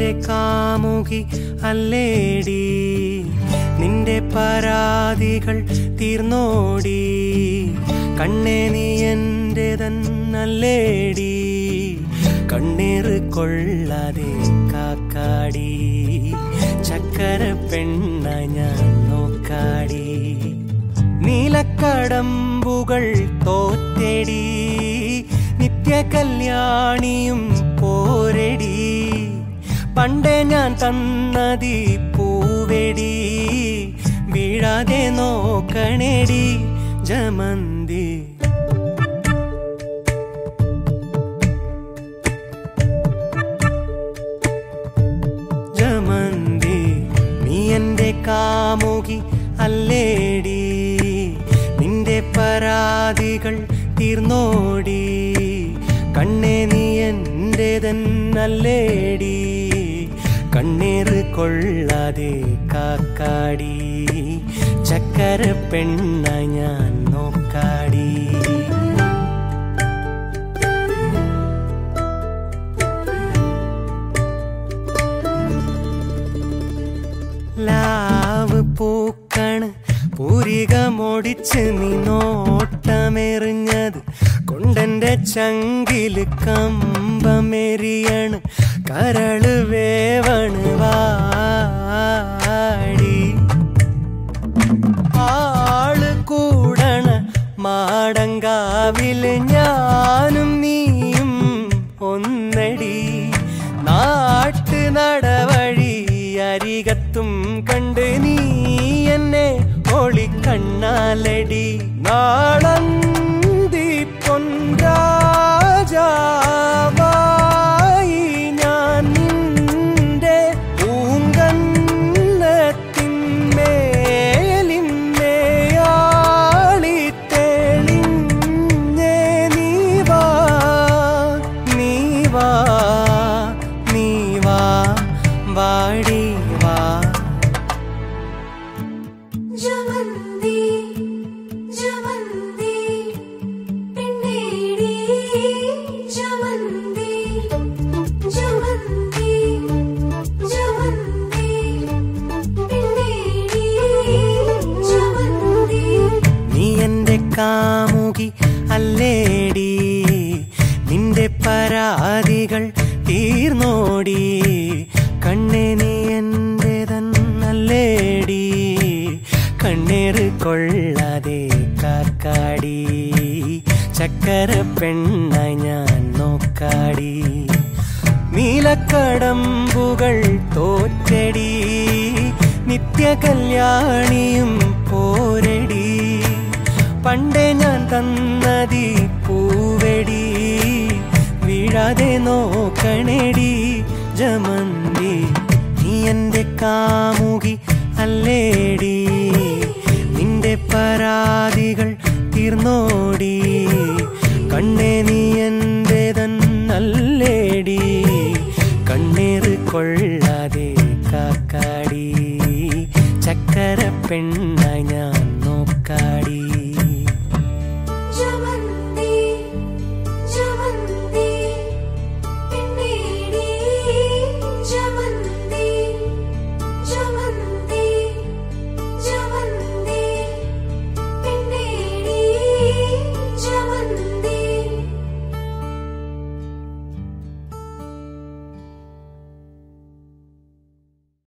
എന്റെ കാമുകി അല്ലേടി നിന്റെ പരാതികൾ തീർന്നോടി കണ്ണേ നീ എന്റെ തന്നല്ലേടി കണ്ണീർ കൊള്ളാതെ കാക്കാടി ചക്കര പെണ്ണ ഞാൻ നോക്കാടി നീലക്കടമ്പുകൾ തോറ്റെടി നിത്യ കല്യാണിയും പോരടി പണ്ടേ ഞാൻ തന്നതി പൂവെടി വീഴാതെ നോക്കണേടി ജമന്തി ജമന്തി നീ എന്റെ കാമുകി അല്ലേടി നിന്റെ പരാതികൾ തീർന്നോടി കണ്ണേ നീ എന്റെ തന്നല്ലേടി കണ്ണീർ കൊള്ളാതെ കാക്കാടി ചക്കര പെണ്ണ ഞാൻ നോക്കാടി ലാവ് പൂക്കാണ് പൂരികമൊടിച്ച് നീ നോട്ടമെറിഞ്ഞത് കൊണ്ടെന്റെ ചങ്കില് കമ്പമെറിയണ് കരള് വേവണ് വാടി ആള് കൂടണ മാടങ്കാവില് ഞാനും നീയും ഒന്നടി നാട്ടു നടവഴി അരികത്തും കണ്ട് നീ എന്നെ ഒളിക്കണ്ണാലടി നാളന്തി പൊൻരാജാവായി ഞാൻ നിന്റെ പൂങ്കന്നത്തിന്മേലിന്മേയാളി തെളിഞ്ഞേ നീ വാ നീ വാ നീ വാ വാടി വാ ജമന്തി ജമന്തി പെണ്ണേടി ജമന്തി ജമന്തി ജമന്തി പെണ്ണേടി ജമന്തി നീ എന്റെ കാമുകി അല്ലേടി നിന്റെ പരാതികൾ തീർന്നോടി കണ്ണേ നീ എന്റെ തന്നല്ലേടി കണ്ണീർ കൊള്ളാതെ കാക്കാടി ചക്കര പെണ്ണ ഞാൻ നോക്കാടി നീലക്കടമ്പുകൾ തോറ്റടി നിത്യ കല്യാണിയും പോരടി പണ്ടേ ഞാൻ തന്നതി പൂവെടി വീഴാതെ നോക്കണേടി ജമന്തി നീ എന്റെ കാമുകി അല്ലേടി നിന്റെ പരാതികൾ തീർന്നോടി കണ്ണേ നീ എന്റെ തന്നല്ലേടി കണ്ണീർ കൊള്ളാതെ കാക്കാടി ചക്കര പെണ്ണ